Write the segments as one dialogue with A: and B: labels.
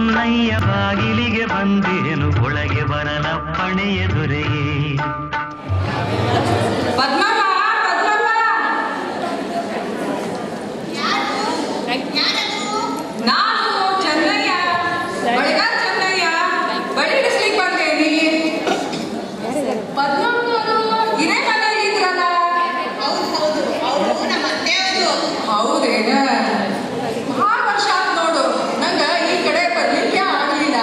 A: ನನ್ನಯ್ಯ ಬಾಗಿಲಿಗೆ ಬಂದೇನು ಒಳಗೆ ಬರಲಪ್ಪಣೆಯ ದೊರೆಯೇ
B: ಪದ್ಮಮ್ಮ ಪದ್ಮಮ್ಮ ನಾನು ಚೆನ್ನಯ್ಯ ಬಳಿಗಾರ್ ಚೆನ್ನಯ್ಯ ಬಳಿ ಇಡಿಸ್ಲಿಕ್ಕೆ ಬಂದೇನಿ ಪದ್ಮಮ್ಮನವರು ಇದೇ ಮನೆಯಲ್ಲಿ ಇದ್ರಲ್ಲ ಹೌದೇನ ಭಾಳ ವರ್ಷ ಆತ್ ನೋಡು ನಂಗ ಈ ಕಡೆ ಬರ್ಲಿಕ್ಕೆ ಆಗ್ಲಿಲ್ಲ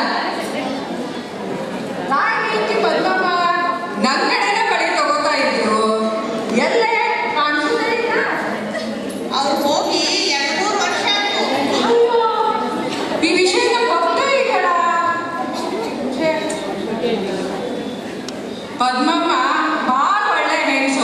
B: ನಾನ್ ಹೇಳ್ತಿ ಪದ್ಮಮ್ಮ ನನ್ ಕಡೆನೇ ಬಳಿ ತಗೋತಾ ಇದ್ರು ಎಲ್ಲೇ ಕಾಣಿಸೋದೇ ಇಲ್ಲ
C: ಅವ್ರು ಹೋಗಿ ಎರಡು ಮೂರು ವರ್ಷ ಆಯ್ತು
B: ಅಯ್ಯೋ, ಈ ವಿಷಯನ ಗೊತ್ತೇ ಇಲ್ಲ ಪದ್ಮಮ್ಮ ಭಾಳ ಒಳ್ಳೆ ಹೆಂಗಸು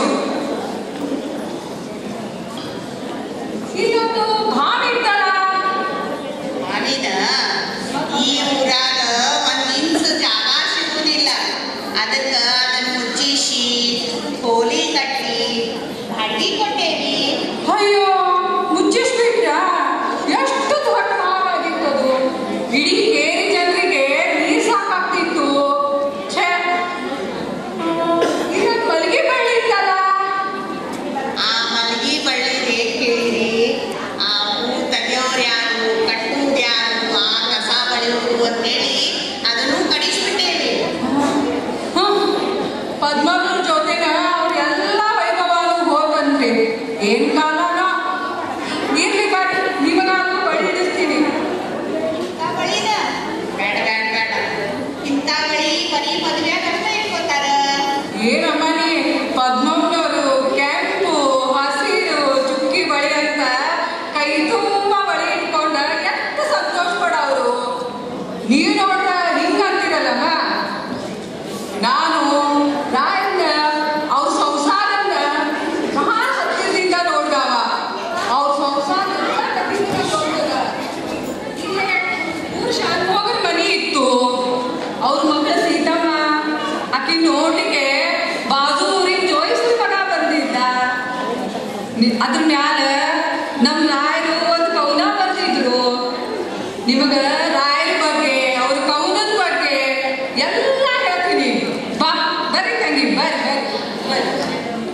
B: ಇನ್ನೊಂದು ಭಾವಿ ಇದ್ದಲ್ಲ
C: ಮಾಡಿದ ಈ ಊರಾಗ ಒಂದ್ ಇಂಚು ಜಾಗ ಸಿಗುದಿಲ್ಲ ಅದಕ್ಕ ಅದನ್ನ ಮುಚ್ಚಿಸಿ ಕೋಲಿ ಕಟ್ಟಿ ಅಡ್ಡಿ ಕೊಟ್ಟೇವಿ
B: ಅಯ್ಯೋ ಮುಚ್ಚಿಸ್ಬಿಟ್ರ ಎಷ್ಟು ದೊಡ್ಡ ಹಾವಾಗಿತ್ತು ಅದು ಇಡೀ ಕೇರಿ ಜನರಿಗೆ ನೀರ್ ಸಾಕಾಗ್ತಿತ್ತು ಛೇ ಇನ್ನೊಂದು ಮಲ್ಲಿಗೆ ಬಳ್ಳಿ ಇತ್ತಲ್ಲ
C: ಆ ಮಲಗಿ ಬಳ್ಳಿ ರೇಟ್ ಕೇಳಿರಿ ಆ ಹೂ ತೆಗಿಯೋರು ಯಾರು ಕಟ್ಟುವುದು ಯಾರು ಆ ಕಸ ಬಳಿಯೋರು ಅಂತೇಳಿ ಅದನ್ನು ಕಡಿಸ್ಬಿಟ್ಟೇವಿ
B: ಹ್ಮ್. ಪದ್ಮವ್ರ ಜೊತೆಗ ಅವ್ರ ಎಲ್ಲ ವೈಭವನು ಹೋಗಂತ್ರಿ ಏನ್ ಕಾಲನೋ ಇರ್ಲಿ ಬಾರಿ ನಿಮಗಾದ್ರೂ ಬಳಿ ಇಡಿಸ್ತೀನಿ
C: ಇಂಥ ಬಳಿನ ಬೇಡ ಬೇಡ ಬೇಡ ಇಂಥ ಬಳಿ ಬರೀ ಮದುವೆ ಅಷ್ಟೇ ಇಟ್ಕೋತಾರ
B: ಏನಮ್ಮ ನೀ ಪದ್ಮವ್ನವರು ಕೆಂಪು ಹಸಿರು ಚುಕ್ಕಿ ಬಳಿ ಅಂತ ಕೈ ತುಂಬ ಬಳಿ ಇಟ್ಕೊಂಡ ಎಷ್ಟು ಸಂತೋಷ ಪಡೋರು ನೀವು ನೋಡ್ರ ಹಿಂಗ ಅಂತೀರಲ್ಲಮ್ಮ ನಾನು ರಾಯಣ್ಣ ಅವ್ರ ಸಂಸಾರನ್ನ ಬಹಳ ಹತ್ತಿರದಿಂದ ನೋಡ್ದವ ಅವ್ರ ಸಂಸಾರ ಹತ್ತಿರದಿಂದ ನೋಡ್ದವ ಇಲ್ಲೇ ಊರ್ ಶಾಂತೋಗರ ಮನೆ ಇತ್ತು ಅವ್ರ ಮಗಳು ಸೀತಮ್ಮ ಆಕಿ ನೋಡ್ಲಿಕ್ಕೆ ಬಾಜು ಊರಿಗೆ ಜೋಯಿಸ್ರಿ ಮಗ ಬಂದಿದ್ದ ನಿ- ಅದ್ರ ಮ್ಯಾಲ ನಮ್ ರಾಯರು ಒಂದು ಕವನ ಬರ್ದಿದ್ರು ನಿಮಗ ರಾಯರ ಬಗ್ಗೆ ಅವ್ರ ಕವನದ ಬಗ್ಗೆ ಎಲ್ಲ ಹೇಳ್ತೀನಿ ಬಾ ಬರ್ರಿ ತಂಗಿ ಬರ್ರಿ ಬರ್ರಿ ಬರ್ರಿ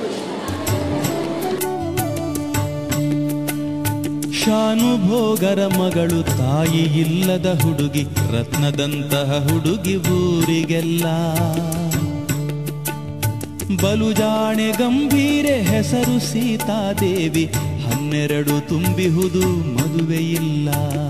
D: ಶಾನುಭೋಗರ ಮಗಳು ತಾಯಿ ಇಲ್ಲದ ಹುಡುಗಿ ರತ್ನದಂತಹ ಹುಡುಗಿ ಊರಿಗೆಲ್ಲ ಬಲುಜಾಣೆ ಗಂಭೀರೆ ಹೆಸರು ಸೀತಾದೇವಿ ಹನ್ನೆರಡು ತುಂಬಿಹುದು ಮದುವೆಯಿಲ್ಲ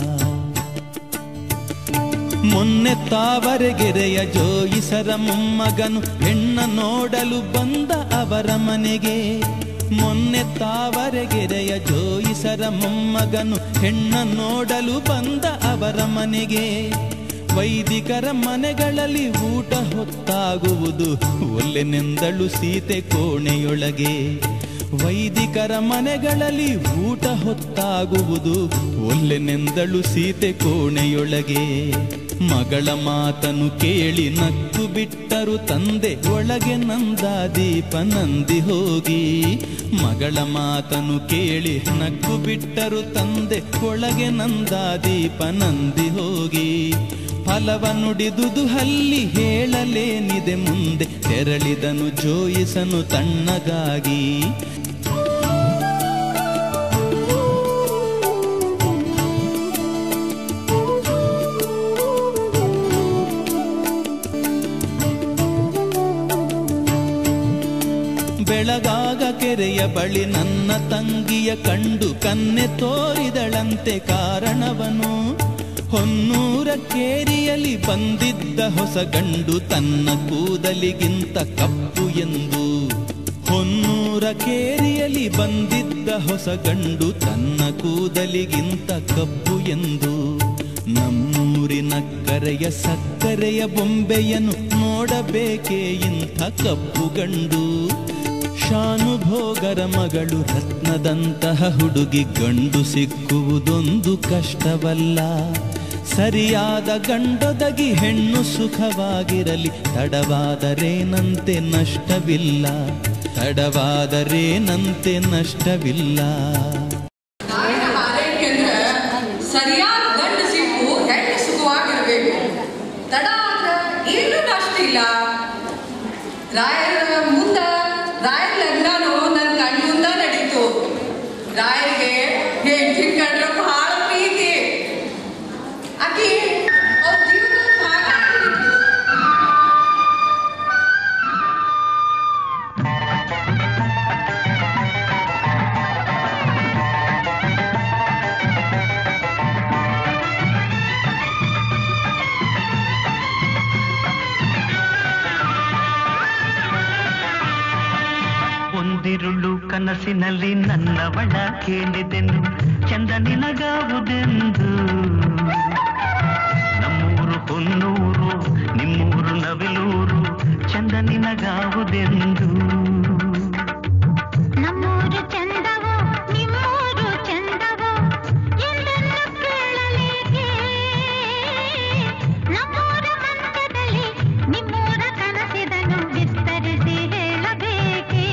D: ಮೊನ್ನೆ ತಾವರೆಗೆರೆಯ ಜೋಯಿಸರ ಮೊಮ್ಮಗನು ಹೆಣ್ಣ ನೋಡಲು ಬಂದ ಅವರ ಮನೆಗೆ ಮೊನ್ನೆ ತಾವರೆಗೆರೆಯ ಜೋಯಿಸರ ಮೊಮ್ಮಗನು ಹೆಣ್ಣ ನೋಡಲು ಬಂದ ಅವರ ಮನೆಗೆ ವೈದಿಕರ ಮನೆಗಳಲ್ಲಿ ಊಟ ಹೊತ್ತಾಗುವುದು ಒಲ್ಲೆನೆಂದಳು ಸೀತೆ ಕೋಣೆಯೊಳಗೆ ವೈದಿಕರ ಮನೆಗಳಲ್ಲಿ ಊಟ ಹೊತ್ತಾಗುವುದು ಒಲ್ಲೆನೆಂದಳು ಸೀತೆ ಕೋಣೆಯೊಳಗೆ ಮಗಳ ಮಾತನು ಕೇಳಿ ನಕ್ಕು ಬಿಟ್ಟರು ತಂದೆ ಒಳಗೆ ನಂದ ದೀಪ ನಂದಿ ಹೋಗಿ ಮಗಳ ಮಾತನು ಕೇಳಿ ನಕ್ಕು ಬಿಟ್ಟರು ತಂದೆ ಒಳಗೆ ನಂದ ದೀಪ ನಂದಿ ಹೋಗಿ ಫಲವ ನುಡಿದುದು ಹಲ್ಲಿ ಹೇಳಲೇನಿದೆ ಮುಂದೆ ತೆರಳಿದನು ಜೋಯಿಸನು ತಣ್ಣಗಾಗಿ ಬೆಳಗಾಗ ಕೆರೆಯ ಬಳಿ ನನ್ನ ತಂಗಿಯ ಕಂಡು ಕನ್ನೆ ತೋರಿದಳಂತೆ ಕಾರಣವನು ಹೊನ್ನೂರ ಕೇರಿಯಲ್ಲಿ ಬಂದಿದ್ದ ಹೊಸ ಗಂಡು ತನ್ನ ಕೂದಲಿಗಿಂತ ಕಪ್ಪು ಎಂದು ಹೊನ್ನೂರ ಕೇರಿಯಲ್ಲಿ ಬಂದಿದ್ದ ಹೊಸ ಗಂಡು ತನ್ನ ಕೂದಲಿಗಿಂತ ಕಪ್ಪು ಎಂದು ನಮ್ಮೂರಿನ ಕರೆಯ ಸಕ್ಕರೆಯ ಬೊಂಬೆಯನ್ನು ನೋಡಬೇಕೇ ಇಂಥ ಕಪ್ಪು ಗಂಡು ಶಾನುಭೋಗರ ಮಗಳು ರತ್ನದಂತಹ ಹುಡುಗಿ ಗಂಡು ಸಿಕ್ಕುವುದೊಂದು ಕಷ್ಟವಲ್ಲ ಸರಿಯಾದ ಗಂಡೊದಗಿ ಹೆಣ್ಣು ಸುಖವಾಗಿರಲಿ ತಡವಾದರೇನಂತೆ ನಷ್ಟವಿಲ್ಲ ತಡವಾದರೇನಂತೆ ನಷ್ಟವಿಲ್ಲ
B: ನಾಯಿನ ಆರೈಕೆ ಅಂದ್ರೆ ಸರಿಯಾದ ಗಂಡು ಸಿಕ್ಕು ಹೆಣ್ಣು ಸುಖವಾಗಿರ್ಬೇಕು ಆಗ್ತಿದ್ದಿಲ್ಲ ರಾಯರ ಮುಂದ ರಾಯರ ಲಗ್ನನು ನನ್ನ ಕಣ್ ಮುಂದ ನಡೀತು ರಾಯರಿಗೆ ಹೆಂಡತಿ ಕಂಡ್ರೆ ಬಹಳ ಪ್ರೀತಿ ಆಕಿ ಅವ್ರ ಜೀವನದ ಭಾಗ ಆಗ್ಬಿಟ್ಟಿದ್ಲು.
A: ಒಂದಿರುಳು ಕನಸಿನಲ್ಲಿ ನನ್ನವಳ ಕೇಳಿದೆನು ಚಂದ ನಿನಗಾವುದೆಂದು ನಮ್ಮೂರು ಹೊನ್ನೂರು ನಿಮ್ಮೂರು ನವಿಲೂರು ಚಂದ ನಿನಗಾವುದೆಂದು
E: ನಮ್ಮೂರು ಚಂದವೋ ನಿಮ್ಮೂರು ಚಂದವೋ ಎಂದೆಂದು ಕೇಳಲೇಕೆ ನಮ್ಮೂರ ಮಂಚದಲ್ಲಿ ನಿಮ್ಮೂರ ಕನಸಿದನು ವಿಸ್ತರಿಸಿ ಹೇಳಬೇಕೇ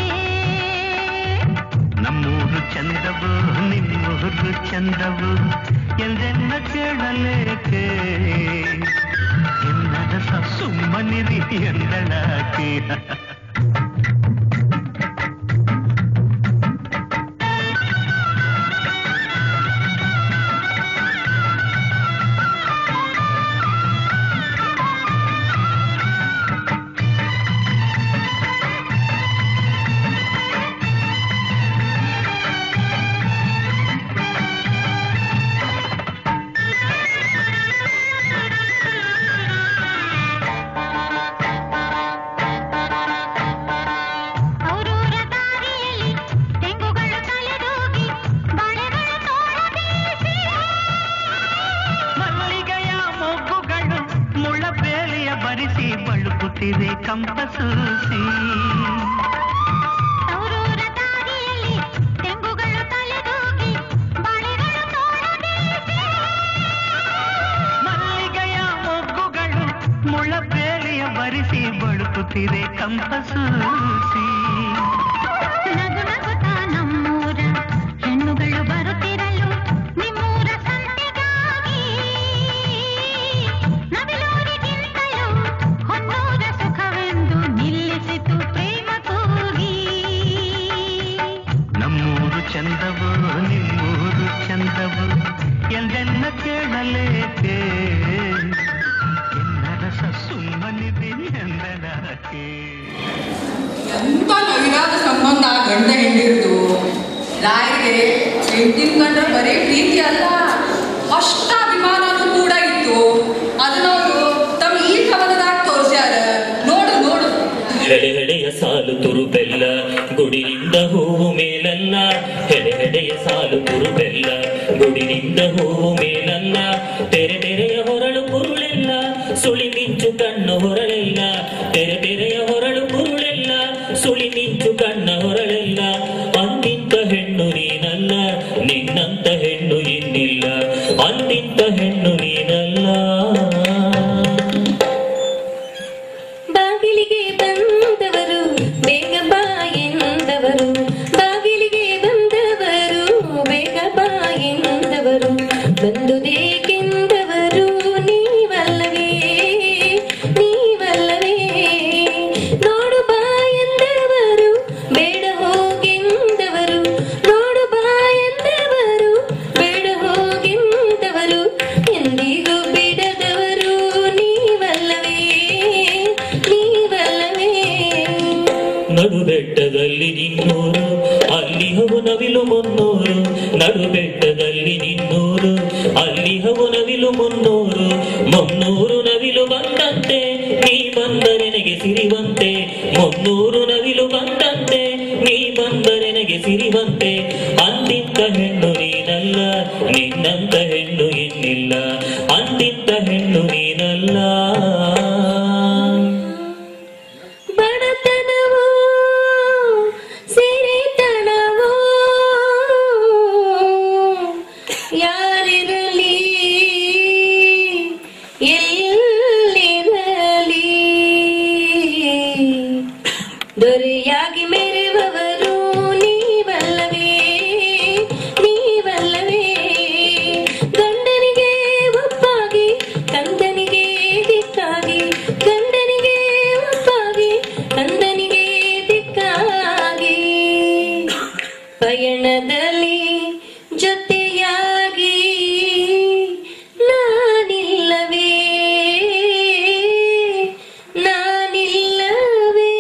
A: ನಮ್ಮೂರು ಚಂದವು ನಿಮ್ಮೂರು ಚಂದವು ಎಂದೆನ್ನ ಕೇಳಲೇಕೆ ಎನ್ನದ ಸುಮ್ಮನಿರಿ ಎಂದಳಾಕೆ
E: ಅವರೂರ ದಾರಿಯಲ್ಲಿ ತೆಂಗುಗಳು ತಲೆದೂಗಿ ಬಾಳೆಗಳು ತೋಳಬೀಸಿ
A: ಮಲ್ಲಿಗೆಯ ಮೊಗ್ಗುಗಳು ಮುಳ್ಳಬೇಲಿಯ ಬರಿಸಿ ಬಳುಕುತ್ತಿದೆ ಕಂಪಸೂಸಿ
E: ಅವರೂರ ದಾರಿಯಲ್ಲಿ ತೆಂಗುಗಳು ತಲೆದೂಗಿ ಬಾಳೆಗಳು ತೋಳಬೀಸಿ
A: ಮಲ್ಲಿಗೆಯ ಮೊಗ್ಗುಗಳು ಮುಳ್ಳಬೇಲಿಯ ಬರಿಸಿ ಬಳುಕುತ್ತಿದೆ ಕಂಪಸೂಸಿ
E: ನಗು ನಗುತ್ತಾ ನಮ್ಮೂರ ಹೆಣ್ಣುಗಳು ಬರುತ್ತಿರಲು ನಿಮ್ಮೂರ ಸಂತೆಗಾಗಿ ನವಿಲೂರಿಗಿಂತಲೂ ಹೊನ್ನೂರ ಸುಖವೆಂದು ನಿಲ್ಲಿಸಿತು ಪ್ರೇಮ ಕೂಗಿ
A: ನಮ್ಮೂರು ಚಂದವು ನಿಮ್ಮೂರು ಚಂದವು ಎಂದೆನ್ನ ಕೇಳಲೇಕೆ ಎನ್ನರಸ ಸುಮ್ಮನಿದೆ ಎಂದಳಾಕೆ
B: ಎಂತ ನವಿರಾದ ಸಂಬಂಧ ಗಂಡ ಹೆಂಡಿರ್ದು ರಾಯರಿಗೆ ಹೆಂಡತಿನ ಕಂಡ್ರೆ ಬರೀ ಪ್ರೀತಿ ಅಲ್ಲ ಅಷ್ಟ ಅಭಿಮಾನನೂ ಕೂಡ ಇತ್ತು ಅದನ್ನವರು ತಮ್ಮ ಈ ಕವನದಾಗ ತೋರ್ಸ್ಯಾರ ನೋಡು ನೋಡು
F: ಹೆಡೆ ಹೆಡೆಯ ಸಾಲು ತುರು ಬೆಲ್ಲ ಗುಡಿನಿಂದ ಹೂವು ಮೇಲನ್ನ ಹೆಡೆ ಹೆಡೆಯ ಸಾಲು ತುರು ಬೆಲ್ಲ ಗುಡಿನಿಂದ ಹೂವು ಮೇಲನ್ನ ತೆರೆ ತೆರೆಯ ಹೊರಳು ಕುರುಳೆಲ್ಲ ಸುಳಿ ಮಿಂಚು ಕಣ್ಣು ಹೊರಳೆಲ್ಲ ತೆರೆ ತೆರೆಯ ಹೊರಳು ಕುರುಳೆಲ್ಲ ಸುಳಿ ಮಿಂಚು ಕಣ್ಣ ಹೊರಳೆಲ್ಲ ಅಂದಿಂತ ಹೆಣ್ಣು ನೀನಲ್ಲ ನಿನ್ನಂತ ಹೆಣ್ಣು ಇನ್ನಿಲ್ಲ ಅಂದಿಂತ ಹೆಣ್ಣು ನೀನಲ್ಲ
G: ಬಾಗಿಲಿಗೆ ಬಂದವರು ಬೇಗ ಬಾ ಎಂದವರು ಬಾಗಿಲಿಗೆ ಬಂದವರು ಬೇಗ ಬಾ ಎಂದವರು ಬಂದುದೇಕೆಂದವರು ನೀವಲ್ಲವೇ ನೀವಲ್ಲವೇ ನೋಡು ಬಾ ಎಂದವರು ಬೇಡ ಹೋಗೆಂದವರು ನೋಡು ಬಾ ಎಂದವರು ಬೇಡ ಹೋಗೆಂದವರು ಎಂದಿಗೂ ಬಿಡದವರು ನೀವಲ್ಲವೇ ನೀವಲ್ಲವೇ
F: ನಡು ಬೆಟ್ಟದಲ್ಲಿ ನಿನ್ನೂರು ಅಲ್ಲಿ ಹವು ನವಿಲು ಮುನ್ನೂರು ನಡು ಬೆಟ್ಟದಲ್ಲಿ ನಿನ್ನೂರು ಅಲ್ಲಿ ಹವು ನವಿಲು ಮುನ್ನೂರು ಮುನ್ನೂರು ನವಿಲು ಬಂದಂತೆ ನೀ ಬಂದರೆನಗೆ ಸಿರಿವಂತೆ ಮುನ್ನೂರು ನವಿಲು ಬಂದಂತೆ ನೀ ಬಂದರೆನಗೆ ಸಿರಿವಂತೆ ಅಂದಿಂತ ಹೆಣ್ಣು ನೀನಲ್ಲ ನಿನ್ನಂತ ಹೆಣ್ಣು ಇನ್ನಿಲ್ಲ ಅಂದಿಂತ ಹೆಣ್ಣು ನೀನಲ್ಲ
G: ಬಡತನವೋ ಸಿರಿತನವೋ ಯಾರಿರಲಿ ಎಲ್ಲಿರಲಿ ದೊರೆಯಾಗಿ ಮೆರೆವವರು ನೀವಲ್ಲವೇ ನೀವಲ್ಲವೇ ಗಂಡನಿಗೆ ಒಪ್ಪಾಗಿ ಕಂದನಿಗೆ ಪಯಣದಲ್ಲಿ ಜೊತೆಯಾಗಿ ನಾನಿಲ್ಲವೇ ನಾನಿಲ್ಲವೇ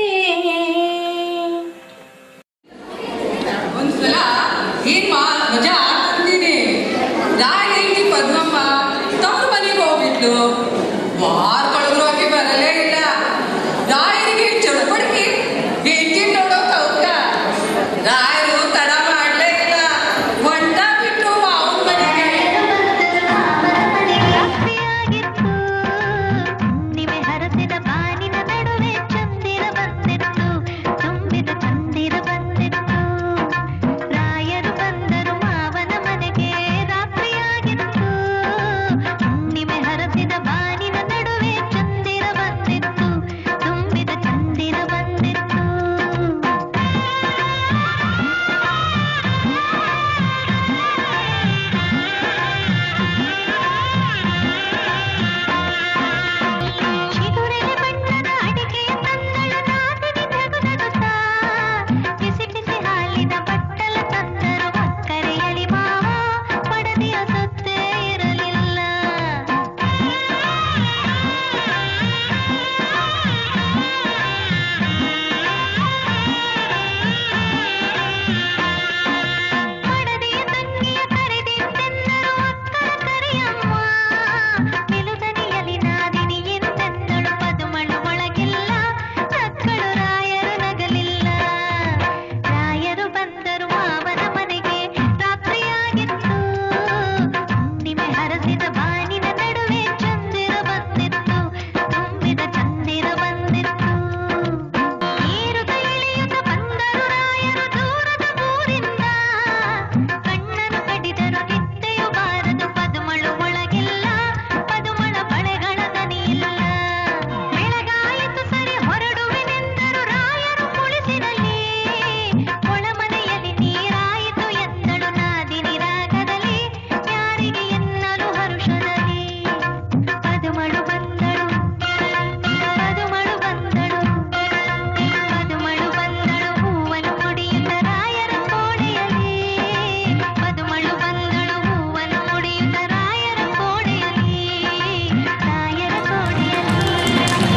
B: ಒಂದ್ಸಲ ಏನ್ ಮಾ ಮಜಾ ಆಗ್ತೀನಿ ರಾಯ ಹೆಂಡತಿ ಪದ್ಮಮ್ಮ ತವ್ರ ಮನೆಗೆ ಹೋಗ್ಬಿಟ್ಲು ವಾರ ಕಳೆದ್ರು ಆಕೆ ಬರಲೇ ಇಲ್ಲ ರಾಯರಿಗೆ ಚಡಪಡಿಕೆ ಹೆಂಡತಿ ನೋಡೋಕ್ ಅವ್ಕ ರಾಯರು ತಡ ಮಾಡ್ಲೇ ಇಲ್ಲ ಹೊಂಟ ಬಿಟ್ಟು ಅವನ ಮನೆಗೆ
E: ರಾತ್ರಿಯಾಗಿತ್ತು ಹುಣ್ಣಿಮೆ ಹರಸಿದ ಬಾನಿನ ನಡುವೆ ಚಂದಿರ ಬಂದಿತ್ತು ತುಂಬಿದ ಚಂದಿರ ಬಂದಿತ್ತು ರಾಯರು ಬಂದರು ಮಾವನ ಮನೆಗೆ ರಾತ್ರಿಯಾಗಿತ್ತು ಹುಣ್ಣಿಮೆ ಹರಸಿದ ಬಾನಿನ ನಡುವೆ ಚಂದಿರ ಬಂದಿತ್ತು ತುಂಬಿದ ಚಂದಿರ ಬಂದಿತ್ತು ಚಿಗುರೆಲೆ ಬಣ್ಣದ ಅಡಿಕೆಯ ತಂದಳು ನಾದಿನಿ ನಗುನಗುತ್ತಾ ಬಿಸಿ ಬಿಸಿ ಹಾಲಿನ ಬಟ್ಟಲ ತಂದರು ಅಕ್ಕರೆಯಲಿ ಮಾವ ಪಡದಿಯ ಸೊತ್ತೇ ಇರಲಿಲ್ಲ ಪಡದಿಯ ತಂಗಿಯ ಕರೆದಿತ್ತೆಂದರು ಅಕ್ಕನ ಕರೆಯಮ್ಮ ನಿಲುದನಿಯಲಿ ನಾದಿನಿ ಎಂತೆಂದಳು ಪದುಮಳು ಒಳಗಿಲ್ಲ ಅಕ್ಕಳು ರಾಯರು ನಗಲಿಲ್ಲ ರಾಯರು ಬಂದರು ಮಾವನ ಮನೆಗೆ ರಾತ್ರಿಯಾಗಿತ್ತು ಹುಣ್ಣಿಮೆ ಹರಸಿದ ಬಾನಿನ ನಡುವೆ ಚಂದಿರ ಬಂದಿತ್ತು ತುಂಬಿದ ಚಂದಿರ ಬಂದಿತ್ತು ಏರುತ್ತ ಇಳಿಯುತ್ತ ಬಂದರು ರಾಯರು ದೂರದ ಊರಿಂದ ಕಣ್ಣನು ಕಡಿದರು ನಿತ್ತೆಯು ಬಾರದು ಪದುಮಳು ಒಳಗಿಲ್ಲ ಪದುಮಳ ಬಳೆಗಳ ದನಿಯಿಲ್ಲ ಬೆಳಗಾಯಿತು ಸರಿ ಹೊರಡುವೆನೆಂದರು ರಾಯರು ಕುಳಿಸಿರಲಿ ಒಳಮನೆಯಲ್ಲಿ ನೀರಾಯಿತು ಎಂದಳು ನಾದಿನಿ ರಾಗದಲ್ಲಿ ಯಾರಿಗೆ ಎನ್ನಲು ಹರುಷದಲ್ಲಿ ಪದುಮಳು ಬಂದಳು ಪದುಮಳು ಬಂದಳು ಪದುಮಳು ಬಂದಳು ಹೂವನ್ನು ಮುಡಿಯುತ್ತ ರಾಯರ ಕೋಣೆಯಲ್ಲಿ ಪದುಮಳು ಬಂದಳು ಹೂವನ್ನು ಮುಡಿಯುತ್ತ ರಾಯರ ಕೋಣೆಯಲ್ಲಿ ರಾಯರ ಕೋಣೆಯಲ್ಲಿ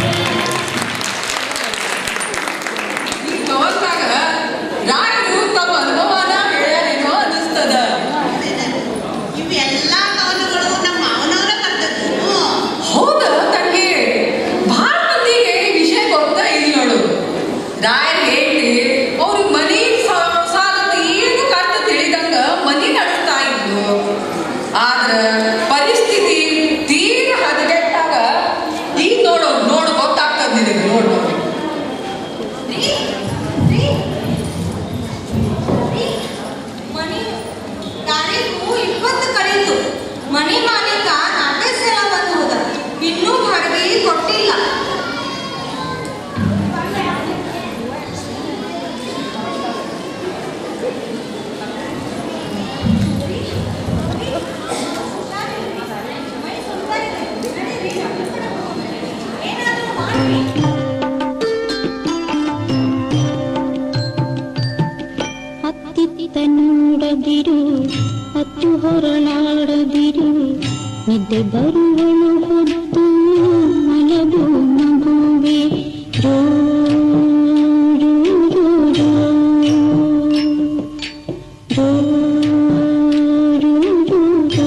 B: ಈ ಕವಲ್ನಾಗ ರಾಯರು ತಮ್ಮ ಅನುಭವನ ಹೇಳ್ಯಾರೇನೋ ಅನಿಸ್ತದ
C: ಇವೆಲ್ಲ ಕವನಗಳು ನಮ್ಮ ಮಾವನವರ ಬರ್ತದ್ದು
B: ಹೌದ ತಂಗಿ ಬಹಳ ಮಂದಿಗೆ ಈ ವಿಷಯ ಗೊತ್ತಾ ಇಲ್ಲ ನೋಡು ರಾಯರಿಗೆ ಹೇಳಿ ಅವ್ರಿಗೆ ಮನಿ ಸಾಲದ ಏನು ಕಷ್ಟ ತಿಳಿದಂಗ ಮನಿ ನಡೆಸ್ತಾ ಇದ್ಲು ಆದ್ರ ಪರಿಸ್ಥಿತಿ ತೀರ ಹದಗೆಟ್ಟಾಗ ಈಗ ನೋಡು ನೋಡು ಗೊತ್ತಾಗ್ತದ ನಿನಗೆ ನೋಡು
C: ಮನಿ ತಾರೀಕು ಇಪ್ಪತ್ತು ಕಳೆಯಿತು ಮನಿ ಮಾಲೀಕ ನಾಟಕ ಎಲ್ಲ ಬಂದು ಹೋದ ಇನ್ನೂ ಬಾಡಿಗೆ ಕೊಟ್ಟಿಲ್ಲ
E: ಅತ್ತಿತ್ತ ನೋಡದಿರು ಅತ್ತು ಹೊರಳಾಡದಿರು ನಿದ್ದೆ ಬರುವಳು ಹೊತ್ತು ಮಲಗು ಮಗುವೆ ರೋ ರೋ, ರೋ, ರೋ. ರೋ, ರೋ, ರೋ, ರೋ.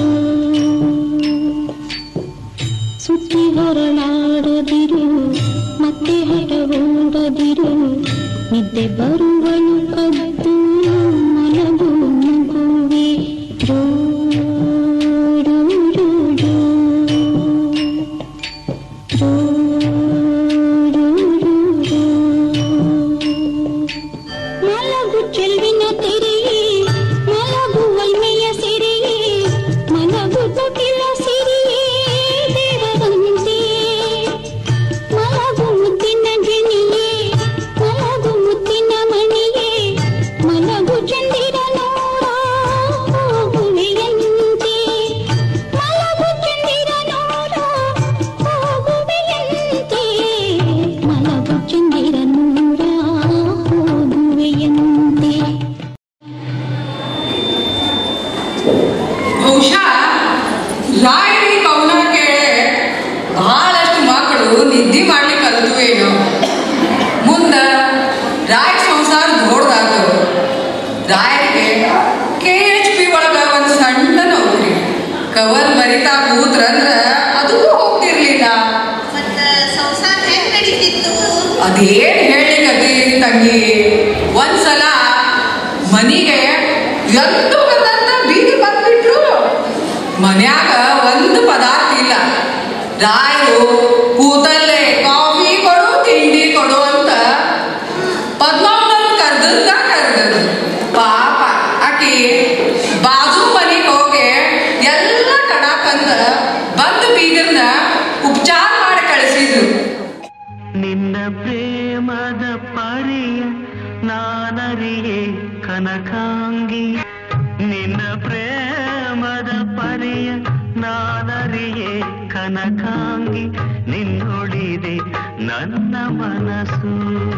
E: ಸುತ್ತಿ ಹೊರಳಾಡದಿರು ಮತ್ತೆ ಹಠವೂಡದಿರು ನಿದ್ದೆ ಬರುವಳು ಕದ್ದು ಮಲಗು ಮಗುವೆ ರೋ ರೋ, ರೋ, ರೋ. ರೋ, ರೋ, ರೋ, ರೋ. ಮಲಗು ಚೆಲ್ವಿನ ತೆರೆಯೇ ಮಲಗು ಒಲ್ಮೆಯ ಸಿರಿಯೇ ಮಲಗು ತೊಟ್ಟಿಲ ಸಿರಿಯೇ ದೇವರಂತೆ ಮಲಗು ಮುದ್ದಿನ ಗಿಣಿಯೇ ಮಲಗು ಮುದ್ದಿನ ಮಣಿ
B: ಬಹುಶಃ ರಾಯರಿ ಕವನ ಕೇಳೆ ಬಹಳಷ್ಟು ಮಕ್ಕಳು ನಿದ್ದೆ ಮಾಡ್ಲಿಕ್ಕೆ ಕಲ್ತುವೇನೋ ಮುಂದ ರಾಯ ಸಂಸಾರ ದೊಡ್ಡದಾಗ ರಾಯರಿಗೆ ಕೆ ಎಚ್ ಪಿ ಒಳಗ ಒಂದು ಸಣ್ಣ ನೌಕರಿ ಕವನ್ ಬರಿತಾ ಕೂತ್ರಂದ್ರ ಅದಕ್ಕೂ ಹೋಗ್ತಿರ್ಲಿಲ್ಲ
C: ಮತ್ತ ಸಂಸಾರ ಹೆಂಗ್ ನಡೀತಿತ್ತು
B: ಅದೇನ್ ಹೇಳಿಕತಿ ತಂಗಿ ಒಂದ್ಸಲ ಮನಿಗೆ ಎಂದು ಬಂದಂತ ಬೀದಿ ಬಂದ್ಬಿಟ್ರು ಮನ್ಯಾಗ ಒಂದು ಪದಾರ್ಥ ಇಲ್ಲ ರಾಯರು ಕೂತಲ್ಲೇ ಕಾಫಿ ಕೊಡು ತಿಂಡಿ ಕೊಡು ಅಂತ ಪದ್ಮಾವನ ಕರ್ದದ್ದ ಕರ್ದದ್ದು ಪಾಪ ಆಕಿ ಬಾಜು ಮನೆಗೆ ಹೋಗಿ ಎಲ್ಲ ಕಡಾಕಂದ ಬಂದು ಬೀಗರ್ನ ಉಪಚಾರ ಮಾಡಿ ಕಳಿಸಿದ್ರು
A: ನಿನ್ನ ಪ್ರೇಮದ ಪರಿಯ ನಾನರಿಯೇ ಕನಕಾಂಗಿ ನಿನ್ನ ಪ್ರೇಮದ ಪರಿಯ ನಾನರಿಯೇ ಕನಕಾಂಗಿ ನಿನ್ನೊಳಿದೆ ನನ್ನ ಮನಸ್ಸು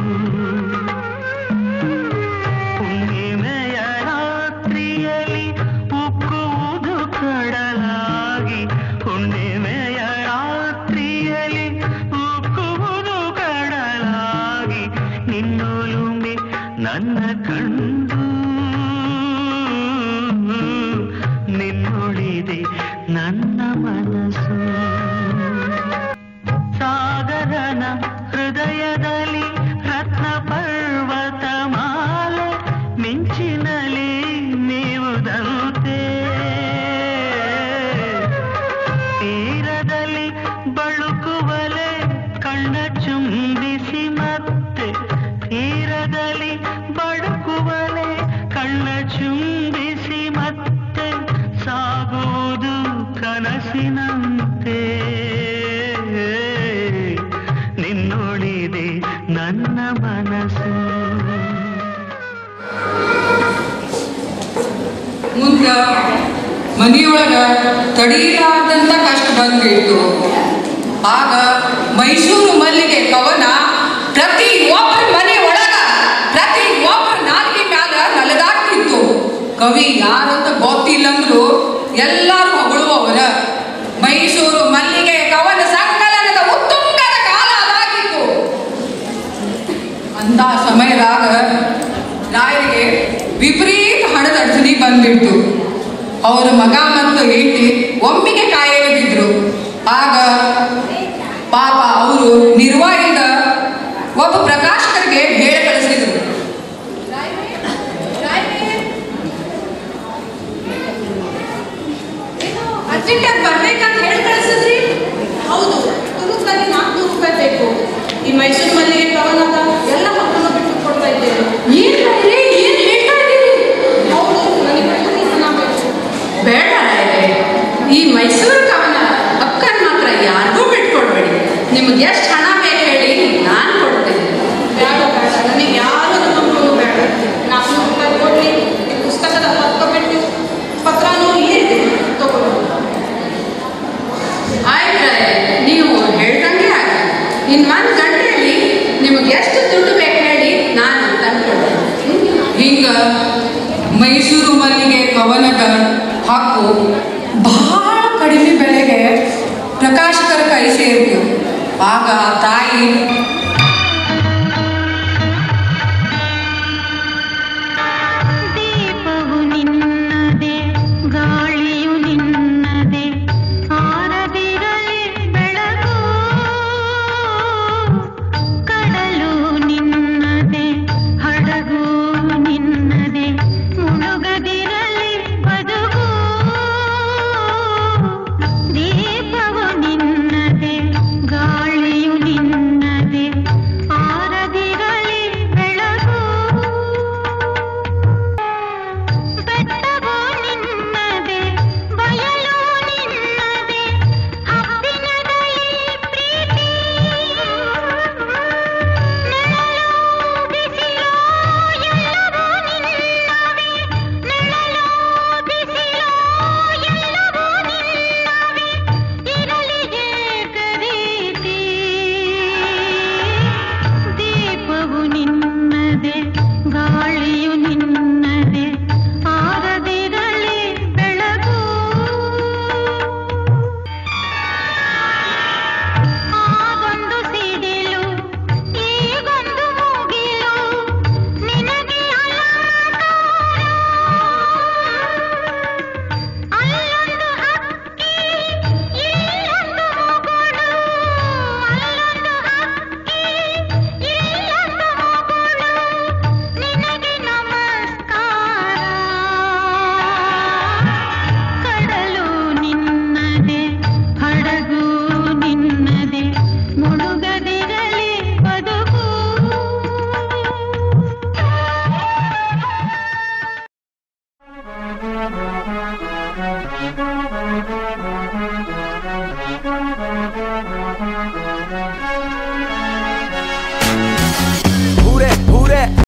A: ಹುಣ್ಣಿಮೆಯ ರಾತ್ರಿಯಲ್ಲಿ ಉಕ್ಕುವುದು ಕಡಲಾಗಿ ಹುಣ್ಣಿಮೆಯ ರಾತ್ರಿಯಲ್ಲಿ ಉಕ್ಕುವುದು ಕಡಲಾಗಿ ನಿನ್ನೊಲುಮೆ ನನ್ನ ಕಂಡು ನಿನ್ನೊಳಿದೆ ನನ್ನ ಮನಸ್ಸು ಸಾಗರನ ಹೃದಯದಲ್ಲಿ ರತ್ನ ಪರ್ವತ ಮಾಲೆ ಮಿಂಚಿನಲ್ಲಿ ನೀವುದಂತೆ ತೀರದಲ್ಲಿ ಬಳುಕುವಲೆ ಕಣ್ಣ ಚುಂಬಿಸಿ ಮತ್ತೆ ತೀರದಲ್ಲಿ ಬಳುಕುವಲೆ ಕಣ್ಣ ಚುಂಬಿಸಿ ಮತ್ತೆ ಸಾಗುವುದು ಕನಸಿನಂತೆ ನಿನ್ನೊಳಿದೆ ನನ್ನ ಮನಸ್ಸು
B: ಮುಂದ ಮನೆಯೊಳಗ ತಡೀಲಾರ್ದಂತ ಕಷ್ಟ ಬಂದ್ಬಿಟ್ಟು ಆಗ ಮೈಸೂರು ಮಲ್ಲಿಗೆ ಕವನ ಪ್ರತಿ ಒಬ್ಬರ ಮನೆ ಒಳಗ ಪ್ರತಿ ಒಬ್ಬರ ನಾಲ್ಗೆ ಮ್ಯಾಲ ನಲದಾಡ್ತಿತ್ತು ಕವಿ ಯಾರಂತ ಗೊತ್ತಿಲ್ಲಂದ್ರು ಎಲ್ಲಾರು ಹೊಗಳುವವರ ಮೈಸೂರು ಮಲ್ಲಿಗೆ ಕವನ ಸಂಕಲನದ ಉತ್ತುಂಗದ ಕಾಲ ಅದಾಗಿತ್ತು ಅಂತ ಸಮಯದಾಗ ರಾಯರಿಗೆ ವಿಪರೀತ ಹಣದ ಅಡಚಣೆ ಬಂದ್ಬಿಟ್ಟು ಅವ್ರ ಮಗ ಮತ್ತು ಹೆಂಡತಿ ಒಮ್ಮಿಗೆ ಕಾಯಿಲೆ ಬಿದ್ರು ಆಗ ಪಾಪ ಅವರು ನಿರ್ವಾಹಿತ ಒಬ್ಬ ಪ್ರಕಾಶಕರಿಗೆ ಹೇಳಿ ಕಳಿಸಿದ್ರು ಅರ್ಜೆಂಟಾಗಿ ಬರ್ಬೇಕಂತ ಹೇಳಿ ಕಳಿಸಿದ್ರಿ
H: ಹೌದು ತುರುಕಲ್ಲಿ ನಾಲ್ಕುನೂರು ರೂಪಾಯಿ ಬೇಕು ಈ ಮೈಸೂರು ಮಲ್ಲಿಗೆ ಕವನದ ಎಲ್ಲ ಮಕ್ಕಳನ್ನು ಬಿಟ್ಟು ಕೊಡ್ತಾ ಇದ್ದೇವೆ
B: ಏನ್ ರಾಯರೇ? ಏನ್ ಹೇಳ್ತಾ ಇದ್ದೀರಿ
H: ಹೌದು ನನಗೆ ಕೂಲಿ ಹಣ ಬೇಕು
B: ಬೇಡ ರಾಯರೇ. ಈ ಮೈಸೂರು ಕವನ ಅಕ್ಕನ್ ಮಾತ್ರ ಯಾರಿಗೂ ಬಿಟ್ಕೊಡ್ಬೇಡಿ ನಿಮ್ಗೆ ಎಷ್ಟು ಹಣ ಬೇಕು ಹೇಳಿ ನಾನು ಕೊಡ್ತೇನೆ
H: ಬೇಡ ಬೇಡ ನನಗೆ ಯಾರು ನಂಬಿಕೊಂಡು ಬೇಡ ನಾಲ್ಕುನೂರು ರೂಪಾಯಿ ಕೊಡ್ಲಿ ಈ ಪುಸ್ತಕದ ಪಕ್ಕ ಬಿಟ್ಟು ಪತ್ರನೂ ಇದೆ ತಗೊಳ್ಳಿ
B: ಆಯ್ತು ರಾಯರೇ, ನೀವು ಹೇಳ್ದಂಗೆ ಆಗ ಇನ್ನು ಒಂದು ಗಂಟೆಯಲ್ಲಿ ನಿಮಗೆ ಎಷ್ಟು ದುಡ್ಡು ಬೇಕು ಹೇಳಿ ನಾನು ತಂದ್ಕೊಡ್ತೇನೆ ಹಿಂಗ ಮೈಸೂರು ಮಲ್ಲಿಗೆ ಕವನದ ಹಕ್ಕು ಬಹಳ ಕಡಿಮೆ ಬೆಲೆಗೆ ಪ್ರಕಾಶಕರ ಕೈ ಸೇರಿತು ಆಗ ಆ ತಾಯಿ
E: ದೀಪವು ನಿನ್ನದೇ ಗಾಳಿಯು ನಿನ್ನದೇ ಆರದಿರಲಿ ಬೆಳಕು ಕಡಲು ನಿನ್ನದೇ ಹಡಗು ನಿನ್ನದೇ ಮುಳುಗದಿರಲಿ ಬದುಕು ದೀಪವು ನಿನ್ನದೇ ಗಾಳಿಯು ನಿನ್ನದೇ
I: Who that? Who that?